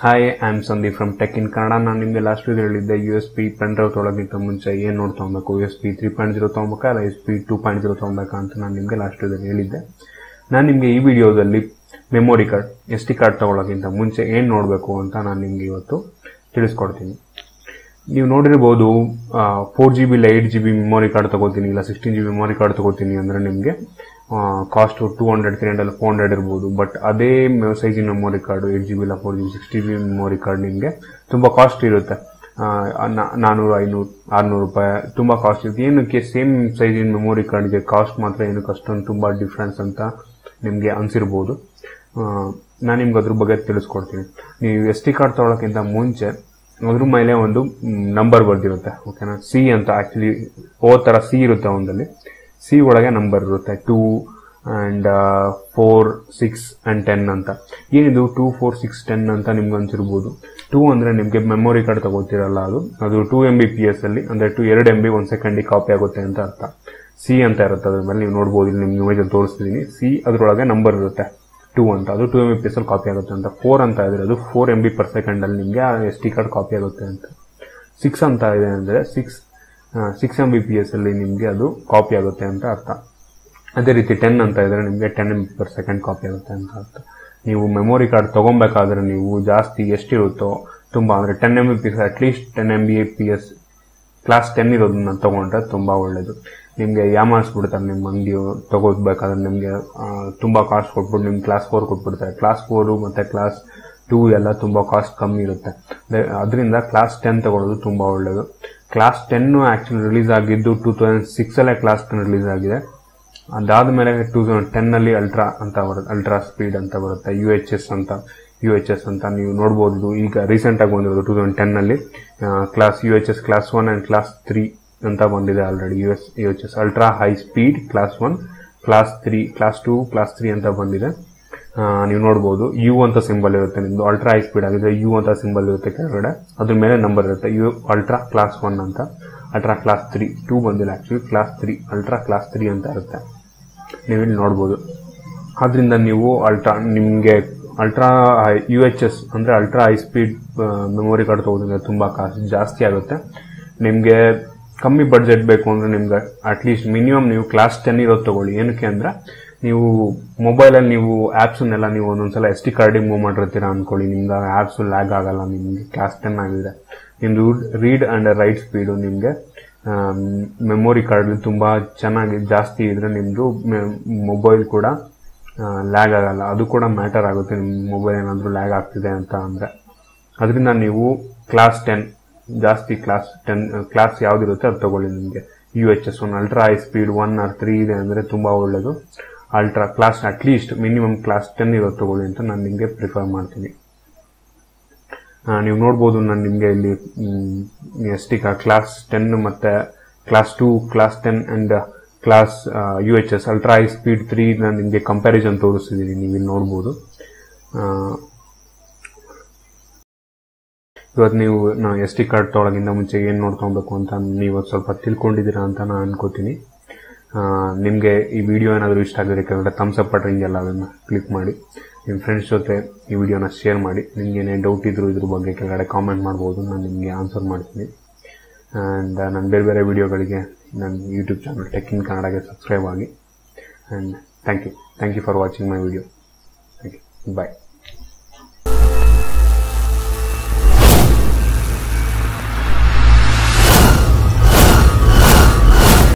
hi I am Sandeep from tech in Kannada ನಾನು ನಿಮಗೆ last week ಹೇಳಿದ್ದೆ U S B pen drive ತೊಗೊಳಕ್ಕಿಂತ ಮುಂಚೆ ಏನು ನೋಡಿ ತೊಗೊಬೇಕು U S B three point zero ತೊಗೊಬೇಕಾ ಅಲ್ಲ S B two point zero ತೊಗೊಬೇಕಾ ಅಂತ ನಾನು ನಿಮಗೆ ಲಾಸ್ಟ್ ವೀಕಲ್ಲಿ ಹೇಳಿದ್ದೆ ನಾನು ನಿಮಗೆ ಈ ವಿಡಿಯೋದಲ್ಲಿ memory card S D card ತೊಗೊಳಕ್ಕಿಂತ ಮುಂಚೆ ಏನು ನೋಡಬೇಕು ಅಂತ ನಾನು ನಿಮಗೆ ಇವತ್ತು ತಿಳಿಸ್ಕೊಡ್ತೀನಿ ನೀವು ನೋಡಿರ್ಬೋದು ಫೋರ್ ಜಿ ಬಿ ಇಲ್ಲ eight G B memory card ತಗೋತೀನಿ ಇಲ್ಲ sixteen G B memory card ತಗೋತೀನಿ ಅಂದರೆ ನಿಮಗೆ cost two hundred three hundred four hundred ಇರ್ಬೋದು ಬಟ್ ಅದೇ ಸೈಜಿನ memory card eight G B ಇಲ್ಲ four G B six G B memory card ನಿಮಗೆ ತುಂಬ ಕಾಸ್ಟ್ ಇರುತ್ತೆ ಆ, ನಾ- ನಾನ್ನೂರು ಐನೂರು ಆರುನೂರು ರೂಪಾಯಿ ತುಂಬ ಕಾಸ್ಟ್ ಇರುತ್ತೆ ಏನಕ್ಕೆ ಸೇಮ್ ಸೈಜಿನ ಮೆಮೊರಿ ಕಾರ್ಡ್ಗೆ ಕಾಸ್ಟ್ ಮಾತ್ರ ಏನಕ್ಕೆ ಅಷ್ಟೊಂದು ತುಂಬ ಡಿಫ್ರೆನ್ಸ್ ಅಂತ ನಿಮಗೆ ಅನಿಸಿರ್ಬೋದು ನಾನು ನಿಮ್ಗೆ ಅದ್ರ ಬಗ್ಗೆ ತಿಳಿಸ್ಕೊಡ್ತೀನಿ ನೀವು ಎಸ್ ಟಿ ಕಾರ್ಡ್ ತೊಗೊಳಕ್ಕಿಂತ ಮುಂಚೆ ಅದ್ರ ಮೇಲೆ ಒಂದು ನಂಬರ್ ಬರ್ದಿರುತ್ತೆ ಓಕೆನಾ ಸಿ ಅಂತ ಆ್ಯಕ್ಚುಲಿ ಓ ಥರ ಸಿ ಇರುತ್ತೆ ಒಂದಲ್ಲಿ ಸಿ ಒಳಗೆ ನಂಬರ್ ಇರುತ್ತೆ two and four six and ten ಅಂತ ಏನಿದು ಟೂ ಫೋರ್ ಸಿಕ್ಸ್ ಟೆನ್ ಅಂತ ನಿಮ್ಗೆ ಅನ್ಸಿರ್ಬೋದು ಟೂ ಅಂದರೆ ನಿಮಗೆ ಮೆಮೊರಿ ಕಾರ್ಡ್ ತಗೋತಿರಲ್ಲ ಅದು ಅದು two M B P S ಅಲ್ಲಿ ಅಂದರೆ ಟು ಎರಡು ಎಮ್ ಬಿ ಒಂದು ಸೆಕೆಂಡಿಗೆ ಕಾಪಿ ಆಗುತ್ತೆ ಅಂತ ಅರ್ಥ ಸಿ ಅಂತ ಇರುತ್ತೆ ಅದ್ರ ಮೇಲೆ ನೀವು ನೋಡ್ಬೋದು ಇಲ್ಲಿ ನಿಮ್ಗೆ ಇಮೇಜಲ್ಲಿ ತೋರಿಸ್ತಿದ್ದೀನಿ ಸಿ ಅದರೊಳಗೆ ನಂಬರ್ ಇರುತ್ತೆ ಟೂ ಅಂತ ಅದು two M B P S ಅಲ್ಲಿ ಕಾಪಿ ಆಗುತ್ತೆ ಅಂತ ಫೋರ್ ಅಂತ ಇದ್ರೆ ಅದು ಫೋರ್ ಎಮ್ ಬಿ ಪರ್ ಸೆಕೆಂಡಲ್ಲಿ ನಿಮಗೆ ಎಸ್ ಟಿ ಕಾರ್ಡ್ ಕಾಪಿ ಆಗುತ್ತೆ ಅಂತ ಸಿಕ್ಸ್ ಅಂತ ಇದೆ ಅಂದರೆ six six M B P S ಅಲ್ಲಿ ನಿಮಗೆ ಅದು ಕಾಪಿ ಆಗುತ್ತೆ ಅಂತ ಅರ್ಥ ಅದೇ ರೀತಿ ಟೆನ್ ಅಂತ ಇದ್ರೆ ನಿಮಗೆ ten M B per second copy ಆಗುತ್ತೆ ಅಂತ ಅರ್ಥ ನೀವು ಮೆಮೊರಿ ಕಾರ್ಡ್ ತೊಗೊಬೇಕಾದ್ರೆ ನೀವು ಜಾಸ್ತಿ ಎಷ್ಟಿರುತ್ತೋ ತುಂಬ ಅಂದರೆ ten M B P S at least ten M B P S class ten ಇರೋದನ್ನ ತೊಗೊಂಡ್ರೆ ತುಂಬ ಒಳ್ಳೆಯದು ನಿಮಗೆ ಯಾಮಾರಿಸ್ಬಿಡ್ತಾರೆ ನಿಮ್ಮ ಅಂಗಡಿ ತಗೋಬೇಕಾದ್ರೆ ನಿಮಗೆ ತುಂಬ ಕಾಸ್ಟ್ ಕೊಟ್ಬಿಟ್ಟು ನಿಮ್ಗೆ ಕ್ಲಾಸ್ ಫೋರ್ ಕೊಟ್ಬಿಡ್ತಾರೆ ಕ್ಲಾಸ್ ಫೋರು ಮತ್ತು ಕ್ಲಾಸ್ ಟೂ ಎಲ್ಲ ತುಂಬ ಕಾಸ್ಟ್ ಕಮ್ಮಿ ಇರುತ್ತೆ ಅದರಿಂದ ಕ್ಲಾಸ್ ಟೆನ್ ತಗೊಳ್ಳೋದು ತುಂಬ ಒಳ್ಳೆಯದು ಕ್ಲಾಸ್ ಟೆನ್ನು ಆ್ಯಕ್ಚುಲಿ ರಿಲೀಸ್ ಆಗಿದ್ದು ಟೂ ತೌಸಂಡ್ ಸಿಕ್ಸಲ್ಲೇ ಕ್ಲಾಸ್ ಟೆನ್ ರಿಲೀಸ್ ಆಗಿದೆ ಅದಾದಮೇಲೆ ಟೂ ತೌಸಂಡ್ ಟೆನ್ನಲ್ಲಿ ಅಲ್ಟ್ರಾ ಅಂತ ಬರುತ್ತೆ ಅಲ್ಟ್ರಾ ಸ್ಪೀಡ್ ಅಂತ ಬರುತ್ತೆ ಯು ಎಚ್ ಎಸ್ ಅಂತ ಯು ಎಚ್ ಎಸ್ ಅಂತ ನೀವು ನೋಡ್ಬೋದು ಈಗ ರೀಸೆಂಟಾಗಿ ಬಂದಿರೋದು ಟೂ ತೌಸಂಡ್ ಟೆನ್ನಲ್ಲಿ class U H S class one and class three ಅಂತ ಬಂದಿದೆ already U S U H S ultra high speed class one class three class two class three ಅಂತ ಬಂದಿದೆ ಆ, ನೀವು ನೋಡ್ಬೋದು ಯು ಅಂತ ಸಿಂಬಲ್ ಇರುತ್ತೆ ನಿಮ್ದು ಅಲ್ಟ್ರಾ ಹೈ ಸ್ಪೀಡ್ ಆಗಿದ್ರೆ ಯು ಅಂತ ಸಿಂಬಲ್ ಇರುತ್ತೆ ಕೆಳಗಡೆ ಅದ್ರ ಮೇಲೆ ನಂಬರ್ ಇರುತ್ತೆ ಯು ಅಲ್ಟ್ರಾ ಕ್ಲಾಸ್ ಒನ್ ಅಂತ ಅಲ್ಟ್ರಾ ಕ್ಲಾಸ್ ತ್ರೀ ಟೂ ಬಂದಿಲ್ಲ actually class three ultra class three ಅಂತ ಇರುತ್ತೆ ನೀವು ಇಲ್ಲಿ ನೋಡ್ಬೋದು ಆದ್ರಿಂದ ನೀವು ಅಲ್ಟ್ರಾ ನಿಮಗೆ ಅಲ್ಟ್ರಾ ಯು ಎಚ್ ಎಸ್ ಅಂದರೆ ultra high speed memory card ತೊಗೋದ್ರೆ ತುಂಬ ಕಾಸ್ಟ್ ಜಾಸ್ತಿ ಆಗುತ್ತೆ ನಿಮಗೆ ಕಮ್ಮಿ ಬಡ್ಜೆಟ್ ಬೇಕು ಅಂದರೆ ನಿಮ್ಗೆ ಅಟ್ಲೀಸ್ಟ್ ಮಿನಿಮಮ್ ನೀವು ಕ್ಲಾಸ್ ಟೆನ್ ಇರೋದು ತೊಗೊಳ್ಳಿ ಏನಕ್ಕೆ ಅಂದರೆ ನೀವು ಮೊಬೈಲಲ್ಲಿ ನೀವು ಆ್ಯಪ್ಸನ್ನೆಲ್ಲ ನೀವು ಒಂದೊಂದ್ಸಲ ಎಸ್ ಟಿ ಕಾರ್ಡಿಗೆ ಮೂವ್ ಮಾಡಿರ್ತೀರ ಅಂದ್ಕೊಳ್ಳಿ ನಿಮ್ಗೆ ಆ್ಯಪ್ಸು ಲ್ಯಾಗ್ ಆಗಲ್ಲ ನಿಮಗೆ ಕ್ಲಾಸ್ ಟೆನ್ ಆಗಿದೆ ನಿಮ್ಮದು ರೀಡ್ ಆ್ಯಂಡ್ ರೈಟ್ ಸ್ಪೀಡು ನಿಮಗೆ ಮೆಮೊರಿ ಕಾರ್ಡಲ್ಲಿ ತುಂಬ ಚೆನ್ನಾಗಿ ಜಾಸ್ತಿ ಇದ್ರೆ ನಿಮ್ಮದು ಮೊಬೈಲ್ ಕೂಡ ಲ್ಯಾಗ್ ಆಗಲ್ಲ ಅದು ಕೂಡ ಮ್ಯಾಟರ್ ಆಗುತ್ತೆ ನಿಮ್ಮ ಮೊಬೈಲ್ ಏನಾದರೂ ಲ್ಯಾಗ್ ಆಗ್ತಿದೆ ಅಂತ ಅಂದರೆ ಅದರಿಂದ ನೀವು ಕ್ಲಾಸ್ ಟೆನ್ ಜಾಸ್ತಿ ಕ್ಲಾಸ್ ಟೆನ್ ಕ್ಲಾಸ್ ಯಾವುದಿರುತ್ತೆ ಅದು ತಗೊಳ್ಳಿ ನಿಮಗೆ U H S one ultra high speed one or three ಇದೆ ಅಂದರೆ ತುಂಬ ಒಳ್ಳೆಯದು ultra class at least minimum class ten ಇರೋದು ತಗೊಳ್ಳಿ ಅಂತ ನಾನು ನಿಮಗೆ ಪ್ರಿಫರ್ ಮಾಡ್ತೀನಿ ಆ, ನೀವು ನೋಡ್ಬೋದು ನಾನು ನಿಮಗೆ ಇಲ್ಲಿ ಎಸ್ ಟಿ ಕ್ಲಾಸ್ ಟೆನ್ ಮತ್ತು class two class ten and class U H S ultra high speed three ನಾನು ನಿಮಗೆ ಕಂಪ್ಯಾರಿಸನ್ ತೋರಿಸ್ತಿದ್ದೀನಿ ನೀವು ಇಲ್ಲಿ ನೋಡ್ಬೋದು ಆ, ಇವತ್ತು ನೀವು ನಾವು ಎಸ್ ಟಿ ಕಾರ್ಡ್ ತೊಗೊಳಗಿಂತ ಮುಂಚೆ ಏನು ನೋಡ್ಕೊಬೇಕು ಅಂತ ನೀವು ಒಂದ್ ಸ್ವಲ್ಪ ತಿಳ್ಕೊಂಡಿದ್ದೀರಾ ಅಂತ ನಾನು ಅನ್ಕೋತೀನಿ ನಿಮಗೆ ಈ ವಿಡಿಯೋ ಏನಾದರೂ ಇಷ್ಟ ಆಗಿದ್ರೆ ಕೆಳಗಡೆ ಥಮ್ಸ್ ಅಪ್ ಬಟನ್ ಎಲ್ಲ ಅದನ್ನು ಕ್ಲಿಕ್ ಮಾಡಿ ನಿಮ್ಮ ಫ್ರೆಂಡ್ಸ್ ಜೊತೆ ಈ ವಿಡಿಯೋನ ಶೇರ್ ಮಾಡಿ ನಿಮ್ಗೆ ಏನೇ ಡೌಟ್ ಇದ್ರು ಇದ್ರ ಬಗ್ಗೆ ಕೆಳಗಡೆ ಕಾಮೆಂಟ್ ಮಾಡ್ಬೋದು ನಾನು ನಿಮಗೆ ಆನ್ಸರ್ ಮಾಡ್ತೀನಿ ಆ್ಯಂಡ್ ನಾನು ಬೇರೆ ಬೇರೆ ವಿಡಿಯೋಗಳಿಗೆ ನನ್ನ ಯೂಟ್ಯೂಬ್ ಚಾನಲ್ ಟೆಕ್ ಇನ್ ಕನ್ನಡಗೆ ಸಬ್ಸ್ಕ್ರೈಬ್ ಆಗಿ and thank you thank you for watching my video thank you bye